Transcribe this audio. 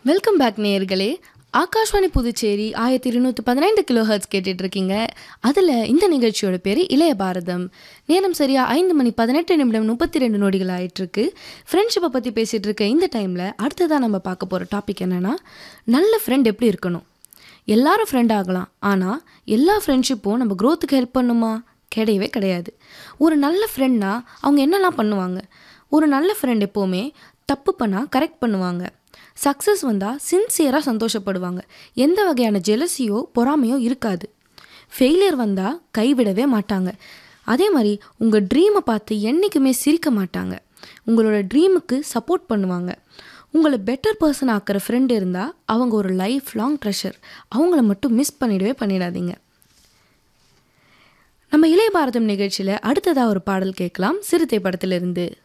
welcome back நேயர்களே ஆகாஷ்வாணி புதுச்சேரி ஆயிரத்தி இருநூற்றி பதினைந்து கிலோ ஹர்ட்ஸ் கேட்டுட்டு இருக்கீங்க அதில் இந்த நிகழ்ச்சியோட பேர் இளைய பாரதம் நேரம் சரியா ஐந்து மணி பதினெட்டு நிமிடம் முப்பத்தி ரெண்டு நொடிகள் ஆயிட்டிருக்கு ஃப்ரெண்ட்ஷிப்பை பற்றி பேசிகிட்டு இருக்க இந்த டைமில் அடுத்ததாக நம்ம பார்க்க போகிற டாபிக் என்னென்னா நல்ல ஃப்ரெண்ட் எப்படி இருக்கணும் எல்லாரும் ஃப்ரெண்ட் ஆகலாம் ஆனால் எல்லா ஃப்ரெண்ட்ஷிப்பும் நம்ம க்ரோத்துக்கு ஹெல்ப் பண்ணுமா கிடையவே கிடையாது ஒரு நல்ல ஃப்ரெண்ட்னா அவங்க என்னெல்லாம் பண்ணுவாங்க ஒரு நல்ல ஃப்ரெண்ட் எப்போவுமே தப்பு பண்ணால் கரெக்ட் பண்ணுவாங்க சக்ஸஸ் வந்தால் சின்சியராக சந்தோஷப்படுவாங்க எந்த வகையான ஜெலசியோ பொறாமையோ இருக்காது ஃபெயிலியர் வந்தால் கைவிடவே மாட்டாங்க அதே மாதிரி உங்கள் ட்ரீமை பார்த்து என்றைக்குமே சிரிக்க மாட்டாங்க உங்களோட ட்ரீமுக்கு சப்போர்ட் பண்ணுவாங்க உங்களை பெட்டர் பர்சன் ஆக்கிற ஃப்ரெண்ட் இருந்தால் அவங்க ஒரு லைஃப் லாங் ட்ரெஷர் அவங்கள மட்டும் மிஸ் பண்ணிடவே பண்ணிடாதீங்க நம்ம இளைய பாரதம் நிகழ்ச்சியில் அடுத்ததாக ஒரு பாடல் கேட்கலாம் சிறுத்தை படத்திலிருந்து